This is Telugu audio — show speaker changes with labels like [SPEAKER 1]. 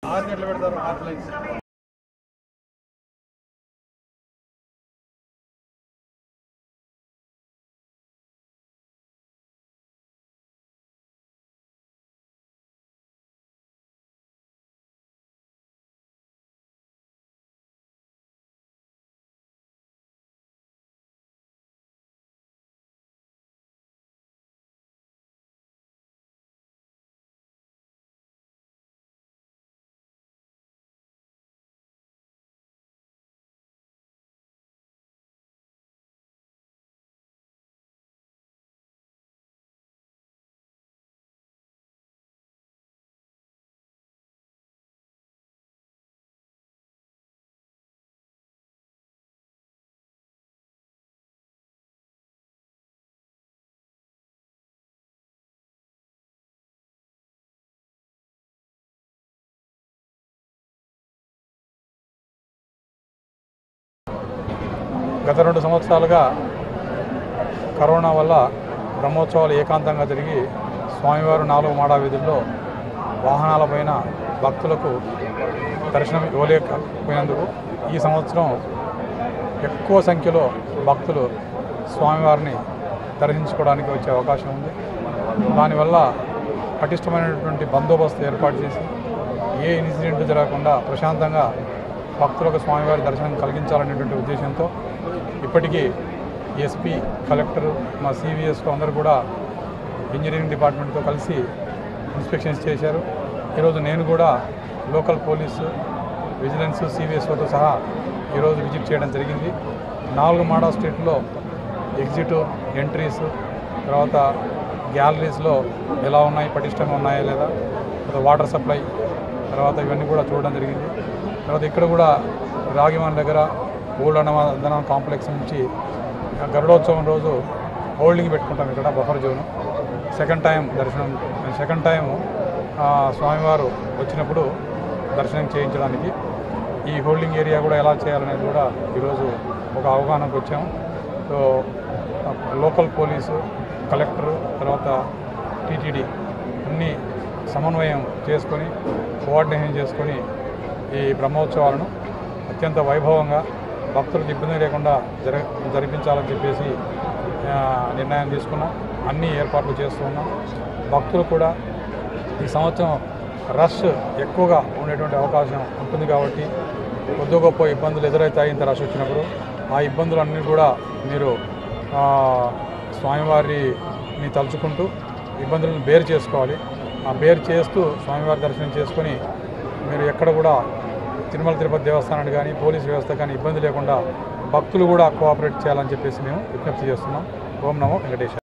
[SPEAKER 1] ఆరు గంటలు పెడతారు ఆరు లైన్స్
[SPEAKER 2] గత రెండు సంవత్సరాలుగా కరోనా వల్ల బ్రహ్మోత్సవాలు ఏకాంతంగా జరిగి స్వామివారు నాలుగు మాడా వీధుల్లో వాహనాలపైన భక్తులకు దర్శనం ఇవ్వలేకపోయినందుకు ఈ సంవత్సరం ఎక్కువ సంఖ్యలో భక్తులు స్వామివారిని దర్శించుకోవడానికి వచ్చే అవకాశం ఉంది దానివల్ల పటిష్టమైనటువంటి బందోబస్తు ఏర్పాటు చేసి ఏ ఇన్సిడెంట్ జరగకుండా ప్రశాంతంగా భక్తులకు స్వామివారి దర్శనం కలిగించాలనేటువంటి ఉద్దేశంతో ఇప్పటికీ ఎస్పీ కలెక్టర్ మా సివిఎస్లో అందరూ కూడా ఇంజనీరింగ్ డిపార్ట్మెంట్తో కలిసి ఇన్స్పెక్షన్స్ చేశారు ఈరోజు నేను కూడా లోకల్ పోలీసు విజిలెన్స్ సివిఎస్ఓతో సహా ఈరోజు విజిట్ చేయడం జరిగింది నాలుగు మాడా స్ట్రీట్లో ఎగ్జిట్ ఎంట్రీస్ తర్వాత గ్యాలరీస్లో ఎలా ఉన్నాయి పటిష్టంగా ఉన్నాయా లేదా తర్వాత వాటర్ సప్లై తర్వాత ఇవన్నీ కూడా చూడడం జరిగింది తర్వాత ఇక్కడ కూడా రాగిమాన్ దగ్గర ఓల్డ్ అన్నదన కాంప్లెక్స్ నుంచి గరుడోత్సవం రోజు హోల్డింగ్ పెట్టుకుంటాం ఇక్కడ బఫర్ జోను సెకండ్ టైం దర్శనం సెకండ్ టైం స్వామివారు వచ్చినప్పుడు దర్శనం చేయించడానికి ఈ హోల్డింగ్ ఏరియా కూడా ఎలా చేయాలనేది కూడా ఈరోజు ఒక అవగాహనకు వచ్చాము సో లోకల్ పోలీసు కలెక్టర్ తర్వాత టీటీడీ అన్నీ సమన్వయం చేసుకొని కోఆర్డినేషన్ చేసుకొని ఈ బ్రహ్మోత్సవాలను అత్యంత వైభవంగా భక్తులకు ఇబ్బంది లేకుండా జర జరిపించాలని చెప్పేసి ఆ, నిర్ణయం తీసుకున్నాం అన్ని ఏర్పాట్లు చేస్తూ ఉన్నాం భక్తులు కూడా ఈ సంవత్సరం రష్ ఎక్కువగా ఉండేటువంటి అవకాశం ఉంటుంది కాబట్టి కొద్ది గొప్ప ఇబ్బందులు ఎదురవుతాయి ఇంత రష్ వచ్చినప్పుడు ఆ ఇబ్బందులన్నీ కూడా మీరు ఆ, స్వామివారిని తలుచుకుంటూ ఇబ్బందులను బేర్ చేసుకోవాలి ఆ బేర్ చేస్తూ స్వామివారి దర్శనం చేసుకొని మీరు ఎక్కడ కూడా తిరుమల తిరుపతి దేవస్థానాన్ని కానీ పోలీస్ వ్యవస్థ కానీ ఇబ్బంది లేకుండా భక్తులు కూడా కోఆపరేట్ చేయాలని చెప్పేసి మేము విజ్ఞప్తి చేస్తున్నాం ఓం నమో వెంకటేశ్వర